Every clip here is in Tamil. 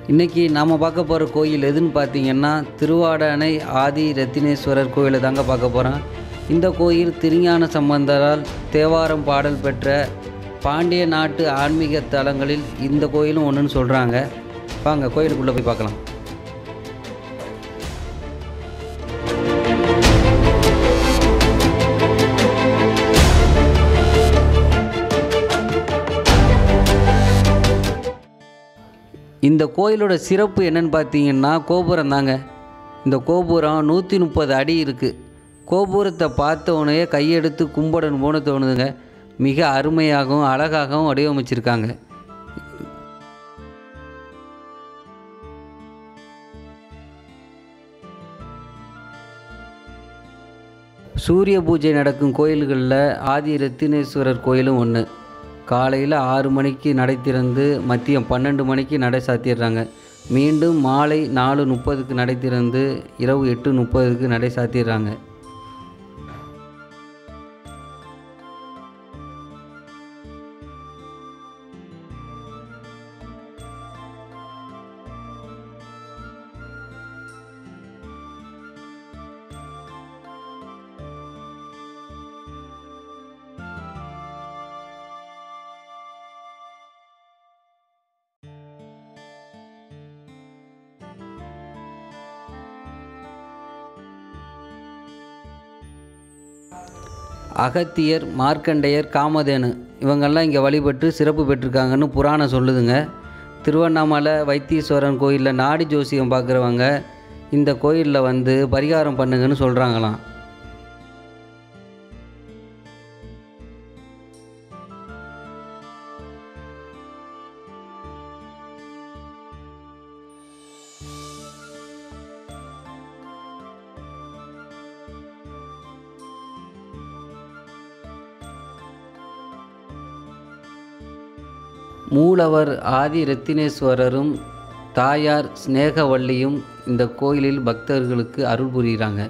இன்றைக்கி நாம் பார்க்க போகிற கோயில் எதுன்னு பார்த்தீங்கன்னா திருவாடானை ஆதி ரத்தினேஸ்வரர் கோயிலை தாங்க பார்க்க போகிறோம் இந்த கோயில் திருஞான சம்பந்தரால் தேவாரம் பாடல் பெற்ற பாண்டிய நாட்டு ஆன்மீக தலங்களில் இந்த கோயிலும் ஒன்றுன்னு சொல்கிறாங்க வாங்க கோயிலுக்குள்ளே போய் பார்க்கலாம் இந்த கோயிலோட சிறப்பு என்னன்னு பார்த்தீங்கன்னா கோபுரம் தாங்க இந்த கோபுரம் நூற்றி முப்பது அடி இருக்குது கோபுரத்தை பார்த்த உடனே கையெடுத்து கும்பிடணும் போன தோணுதுங்க மிக அருமையாகவும் அழகாகவும் வடிவமைச்சிருக்காங்க சூரிய பூஜை நடக்கும் கோயில்களில் ஆதி ரத்தினேஸ்வரர் கோயிலும் ஒன்று காலையில் ஆறு மணிக்கு நடை திறந்து மதியம் பன்னெண்டு மணிக்கு நடை சாத்திடுறாங்க மீண்டும் மாலை நாலு முப்பதுக்கு நடை திறந்து இரவு எட்டு முப்பதுக்கு நடை சாத்திடுறாங்க அகத்தியர் மார்க்கண்டேயர் காமதேனு இவங்கெல்லாம் இங்கே வழிபட்டு சிறப்பு பெற்றிருக்காங்கன்னு புராணம் சொல்லுதுங்க திருவண்ணாமலை வைத்தீஸ்வரன் கோயிலில் நாடி ஜோசியம் பார்க்குறவங்க இந்த கோயிலில் வந்து பரிகாரம் பண்ணுங்கன்னு சொல்கிறாங்களாம் மூலவர் ஆதி ரத்தினேஸ்வரரும் தாயார் ஸ்நேகவல்லியும் இந்த கோயிலில் பக்தர்களுக்கு அருள் புரிகிறாங்க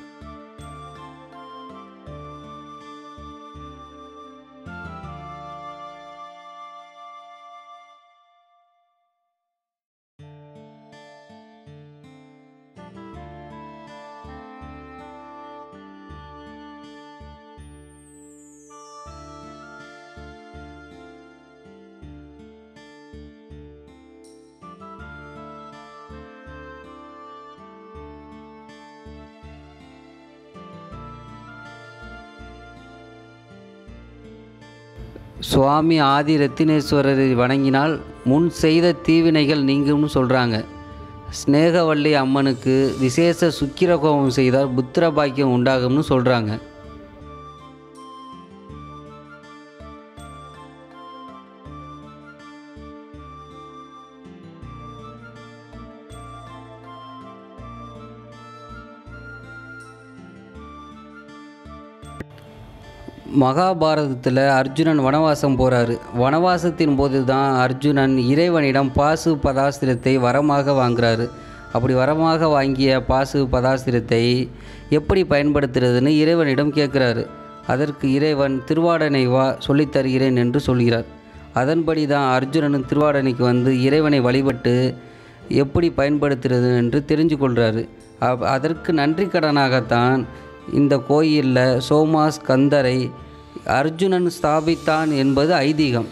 சுவாமி ஆதி ரத்தினேஸ்வரரை வணங்கினால் முன் செய்த தீவினைகள் நீங்கும்னு சொல்கிறாங்க ஸ்நேகவல்லி அம்மனுக்கு விசேஷ சுக்கிர கோபம் செய்தால் புத்திர பாக்கியம் உண்டாகும்னு சொல்கிறாங்க மகாபாரதத்தில் அர்ஜுனன் வனவாசம் போகிறாரு வனவாசத்தின் போது தான் அர்ஜுனன் இறைவனிடம் பாசு பதாஸ்திரத்தை வரமாக வாங்குறாரு அப்படி வரமாக வாங்கிய பாசு பதாஸ்திரத்தை எப்படி பயன்படுத்துறதுன்னு இறைவனிடம் கேட்குறாரு அதற்கு இறைவன் திருவாடனை வா சொல்லித் தருகிறேன் என்று சொல்கிறார் அதன்படி தான் அர்ஜுனனும் திருவாடனைக்கு வந்து இறைவனை வழிபட்டு எப்படி பயன்படுத்துறது என்று தெரிஞ்சு கொள்கிறாரு அப்- அதற்கு நன்றி கடனாகத்தான் இந்த கோயிலில் சோமாஸ் கந்தரை அர்ஜுனன் ஸ்தாபித்தான் என்பது ஐதீகம்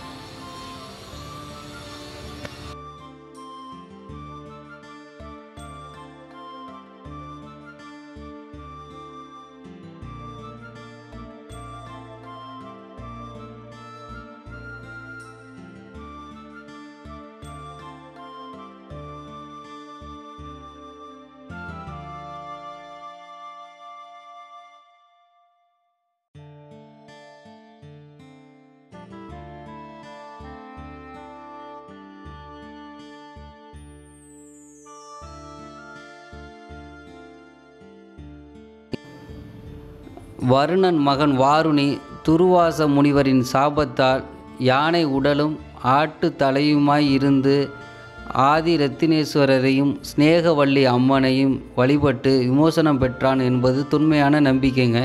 வருணன் மகன் வாருணி துருவாச முனிவரின் சாபத்தால் யானை உடலும் ஆட்டு தலையுமாய் இருந்து ஆதி ரத்தினேஸ்வரரையும் ஸ்நேகவல்லி அம்மனையும் வழிபட்டு விமோசனம் பெற்றான் என்பது தொன்மையான நம்பிக்கைங்க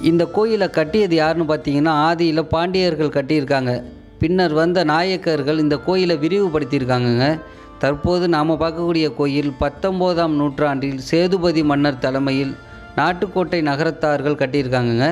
இந்த கோயிலை கட்டியது யாருன்னு பார்த்தீங்கன்னா ஆதியில் பாண்டியர்கள் கட்டியிருக்காங்க பின்னர் வந்த நாயக்கர்கள் இந்த கோயிலை விரிவுபடுத்தியிருக்காங்கங்க தற்போது நாம் பார்க்கக்கூடிய கோயில் பத்தொம்போதாம் நூற்றாண்டில் சேதுபதி மன்னர் தலைமையில் நாட்டுக்கோட்டை நகரத்தார்கள் கட்டியிருக்காங்கங்க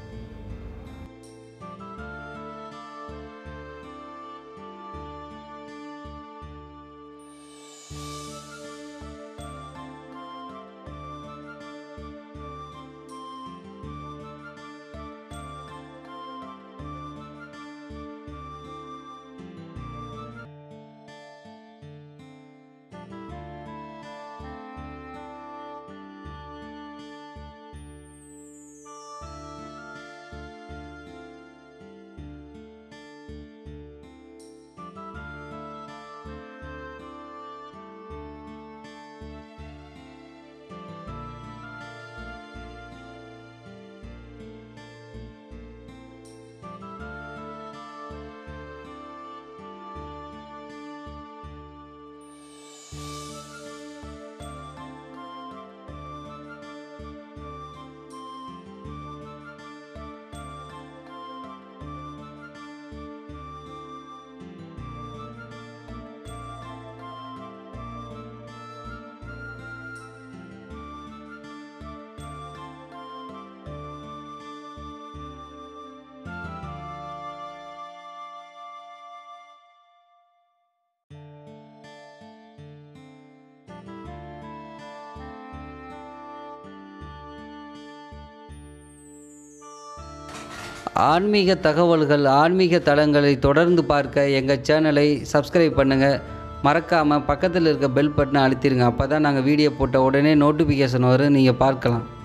ஆன்மீக தகவல்கள் ஆன்மீக தளங்களை தொடர்ந்து பார்க்க எங்கள் சேனலை சப்ஸ்கிரைப் பண்ணுங்கள் மறக்காமல் பக்கத்தில் இருக்க பெல் பட்டனை அழுத்திடுங்க அப்போ தான் நாங்கள் வீடியோ போட்ட உடனே நோட்டிஃபிகேஷன் வரும் நீங்கள் பார்க்கலாம்